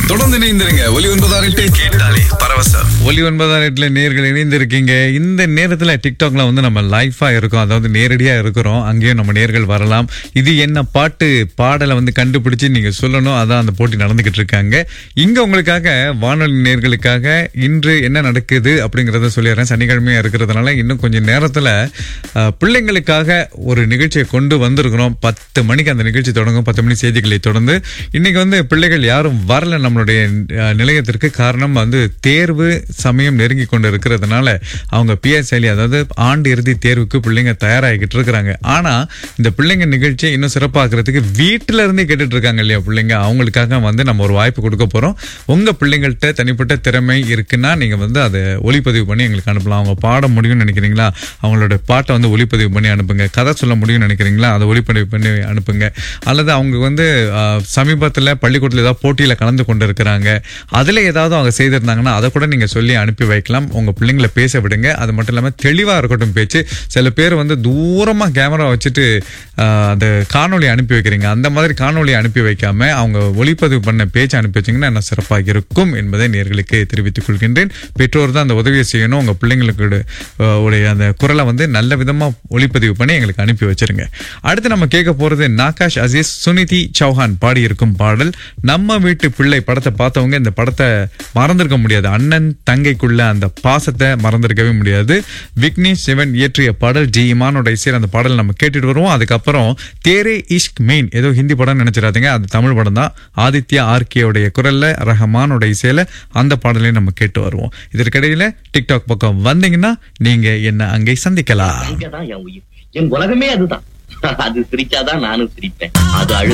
தொடர்ந்து இணைந்திருங்க ஒலி ஒன்பதாறு எட்டு கேட்டாலே பரவசம் ஒலி ஒன்பதாம் எட்டுல நேர்கள் இணைந்திருக்கீங்க இந்த நேரத்துல டிக்டாக்ல வந்து நம்ம லைஃபா இருக்கோம் அதாவது நேரடியா இருக்கிறோம் அங்கேயும் நம்ம நேர்கள் வரலாம் இது என்ன பாட்டு பாடலை வந்து கண்டுபிடிச்சு நீங்க சொல்லணும் அதான் அந்த போட்டி நடந்துகிட்டு இருக்காங்க இங்க உங்களுக்காக வானொலி நேர்களுக்காக இன்று என்ன நடக்குது அப்படிங்கறத சொல்லிடுறேன் சனிக்கிழமையா இருக்கிறதுனால இன்னும் கொஞ்சம் நேரத்துல அஹ், பிள்ளைங்களுக்காக ஒரு நிகழ்ச்சியை கொண்டு வந்திருக்கிறோம் பத்து மணிக்கு அந்த நிகழ்ச்சி தொடங்கும் பத்து மணி செய்திகளை தொடர்ந்து இன்னைக்கு வந்து பிள்ளைகள் யாரும் வரல நம்மளுடைய அஹ், நிலையத்திற்கு காரணம் வந்து தேர்வு சமயம் நெருங்கி கொண்டு இருக்கிறதுனால அவங்க பிஎஸ்எல்இ அதாவது ஆண்டு இறுதி தேர்வுக்கு பிள்ளைங்க தயாராகிக்கிட்டு இருக்கிறாங்க ஆனா இந்த பிள்ளைங்க நிகழ்ச்சியை இன்னும் சிறப்பாக்குறதுக்கு வீட்டுல இருந்தே கேட்டுட்டு இருக்காங்க இல்லையா பிள்ளைங்க அவங்களுக்காக வந்து நம்ம ஒரு வாய்ப்பு கொடுக்க போறோம் உங்க பிள்ளைங்கள்ட்ட தனிப்பட்ட திறமை இருக்குன்னா நீங்க வந்து அதை ஒளிப்பதிவு பண்ணி எங்களுக்கு அனுப்பலாம் அவங்க பாட முடியும்னு நினைக்கிறீங்களா அவங்களோட பாட்டை வந்து ஒளிப்பதிவு பண்ணி அனுப்புங்க கதை சொல்ல முடியும்னு நினைக்கிறீங்களா அதை ஒளிப்பதிவு பண்ணி அனுப்புங்க அல்லது அவங்க வந்து ஆஹ், சமீபத்துல பள்ளிக்கூடத்துல ஏதாவது போட்டியில கலந்து கொண்டு இருக்கிறாங்க அதுல ஏதாவது அவங்க செய்திருந்தாங்கன்னா அதை கூட நீங்க சொல்லி அனுப்பி வைக்கலாம் உங்க பிள்ளைங்களை பேச விடுங்க அது மட்டும் இல்லாம தெளிவா இருக்கட்டும் பேச்சு சில பேர் வந்து தூரமா கேமரா வச்சுட்டு ஆஹ், அந்த காணொளி அனுப்பி வைக்கிறீங்க அந்த மாதிரி காணொளி அனுப்பி வைக்காம அவங்க ஒளிப்பதிவு பண்ண பேச்சு அனுப்பி வச்சீங்கன்னா என்ன சிறப்பாக இருக்கும் என்பதை நேர்களுக்கு தெரிவித்துக் கொள்கின்றேன் பெற்றோர் தான் அந்த உதவியை செய்யணும் உங்க பிள்ளைங்களுக்கு ஆஹ், உடைய அந்த குரலை வந்து நல்ல விதமா ஒளிப்பதிவு பண்ணி எங்களுக்கு அனுப்பி வச்சிருங்க அடுத்து நம்ம கேட்க போறது நாகாஷ் அசீஸ் சுனிதி சௌஹான் பாடியிருக்கும் பாடல் நம்ம வீட்டு பிள்ளை படத்தை பார்த்தவங்க இந்த படத்தை மறந்திருக்க முடியாது அண்ணன் தங்கைக்குள்ள அந்த பாசத்தை மறந்திருக்கவே முடியாது விக்னேஷ் சிவன் இயற்றிய பாடல் ஜி இமானோட இசையில் அந்த பாடல் நம்ம கேட்டுட்டு வருவோம் அதுக்கப்புறம் தேரே இஷ்க் மெயின் ஏதோ ஹிந்தி படம் நினைச்சிடாதீங்க அது தமிழ் படம் தான் ஆதித்யா ஆர்கேவுடைய குரல்ல ரஹமானோட இசையில அந்த பாடலையும் நம்ம கேட்டு வருவோம் இதற்கிடையில டிக்டாக் பக்கம் வந்தீங்கன்னா நீங்க என்ன அங்கே சந்திக்கலாம் தான் என் உயிர் என் உலகமே அதுதான் அது சிரிச்சாதான் நானும் சிரிப்பேன் அது அழு